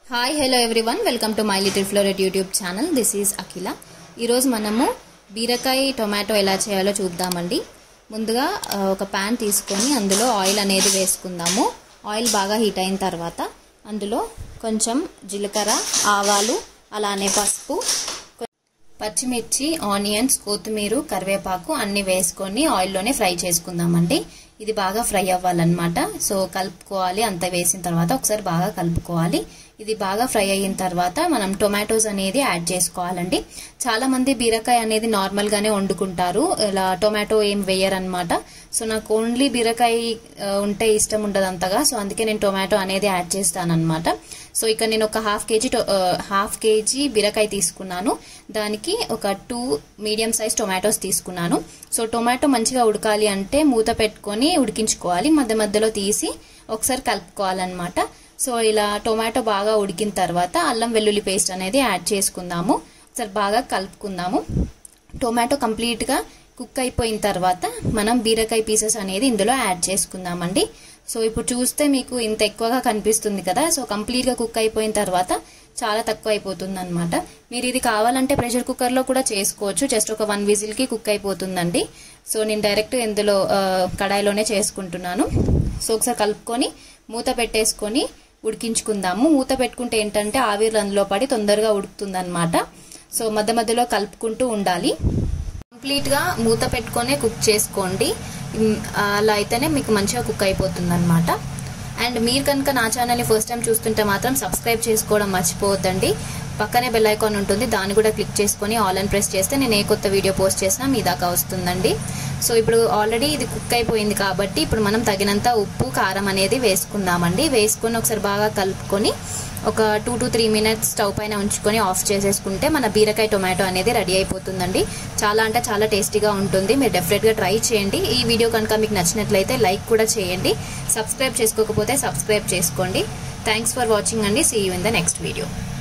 hi hello everyone welcome to my little floret YouTube channel this is Akhila ఈరోజు మనము బీరకాయ tomato ఎలా చేయాలో చూద్దామండి ముందుగా ఆ, ఒక ప్యాన్ తీసుకొని అందులో ఆయిల్ అనేది వేసుకుందాము ఆయిల్ బాగా హీట్ అయిన తర్వాత అందులో కొంచెం జీలకర్ర ఆవాలు అలానే పసుపు కొ- పచ్చిమిర్చి ఆనియన్స్ కొత్తిమీర కరివేపాకు అన్ని వేసుకొని ఆయిల్లోనే ఫ్రై చేసుకుందామండి ఇది బాగా ఫ్రై అవ్వాలన్నమాట సో కలుపుకోవాలి అంత వేసిన తర్వాత ఒకసారి బాగా కలుపుకోవాలి ఇది బాగా ఫ్రై అయిన తర్వాత మనం టొమాటోస్ అనేది యాడ్ చేసుకోవాలండి చాలా మంది బీరకాయ అనేది నార్మల్ గానే వండుకుంటారు ఇలా టొమాటో ఏం వేయరనమాట సో నాకు ఓన్లీ బీరకాయ ఆ, ఉంటే ఇష్టం ఉండదు అంతగా సో అందుకే నేను టొమాటో అనేది యాడ్ చేస్తానన్నమాట సో ఇక్కడ నేను ఒక హాఫ్ కేజీ టొ- ఆ, హాఫ్ కేజీ బీరకాయ తీసుకున్నాను దానికి ఒక టూ మీడియం సైజ్ టొమాటోస్ తీసుకున్నాను సో టొమాటో మంచిగా ఉడకాలి అంటే మూత పెట్టుకొని ఉడికించుకోవాలి మధ్య మధ్యలో తీసి ఒకసారి కలుపుకోవాలన్నమాట సో ఇలా టొమాటో బాగా ఉడికిన తర్వాత అల్లం వెల్లుల్లి పేస్ట్ అనేది యాడ్ చేసుకుందాము ఒకసారి బాగా కలుపుకుందాము టొమాటో కంప్లీట్గా కుక్ అయిపోయిన తర్వాత మనం బీరకాయ పీసెస్ అనేది ఇందులో యాడ్ చేసుకుందామండి సో ఇప్పుడు చూస్తే మీకు ఇంత ఎక్కువగా కనిపిస్తుంది కదా సో కంప్లీట్గా కుక్ అయిపోయిన తర్వాత చాలా తక్కువ అయిపోతుంది అనమాట మీరు ఇది కావాలంటే ప్రెషర్ కుక్కర్లో కూడా చేసుకోవచ్చు జస్ట్ ఒక వన్ విజిల్కి కుక్ అయిపోతుందండి సో నేను డైరెక్ట్ ఇందులో ఆ, కడాయిలోనే చేసుకుంటున్నాను సో ఒకసారి కలుపుకొని మూత పెట్టేసుకొని ఉడికించుకుందాము మూత పెట్టుకుంటే ఏంటంటే ఆవిరి అందులో పడి తొందరగా ఉడుకుతుంది సో మధ్య మధ్యలో కలుపుకుంటూ ఉండాలి కంప్లీట్ గా మూత పెట్టుకొనే కుక్ చేసుకోండి ఉమ్, అలా అయితేనే మీకు మంచిగా కుక్ అయిపోతుంది అనమాట అండ్ మీరు కనుక నా ఛానల్ని ఫస్ట్ టైం చూస్తుంటే మాత్రం సబ్స్క్రైబ్ చేసుకోవడం మర్చిపోవద్దండి పక్కనే బెల్ ఐకాన్ ఉంటుంది దాన్ని కూడా క్లిక్ చేసుకొని ఆల్ అని ప్రెస్ చేస్తే నేను ఏ కొత్త వీడియో పోస్ట్ చేసినా మీ దాకా వస్తుందండి సో ఇప్పుడు ఆల్రెడీ ఇది కుక్ అయిపోయింది కాబట్టి ఇప్పుడు మనం తగినంత ఉప్పు కారం అనేది వేసుకుందామండి వేసుకొని ఒకసారి బాగా కలుపుకొని ఒక two to three minutes stove పైన ఉంచుకొని ఆఫ్ చేసేసుకుంటే మన బీరకాయ టొమాటో అనేది రెడీ అయిపోతుందండి చాలా అంటే చాలా టేస్టీగా ఉంటుంది మీరు డెఫినెట్గా ట్రై చేయండి ఈ వీడియో కనుక మీకు నచ్చినట్లయితే లైక్ కూడా చేయండి సబ్స్క్రైబ్ చేసుకోకపోతే సబ్స్క్రైబ్ చేసుకోండి థ్యాంక్స్ ఫర్ వాచింగ్ అండి see you in the next video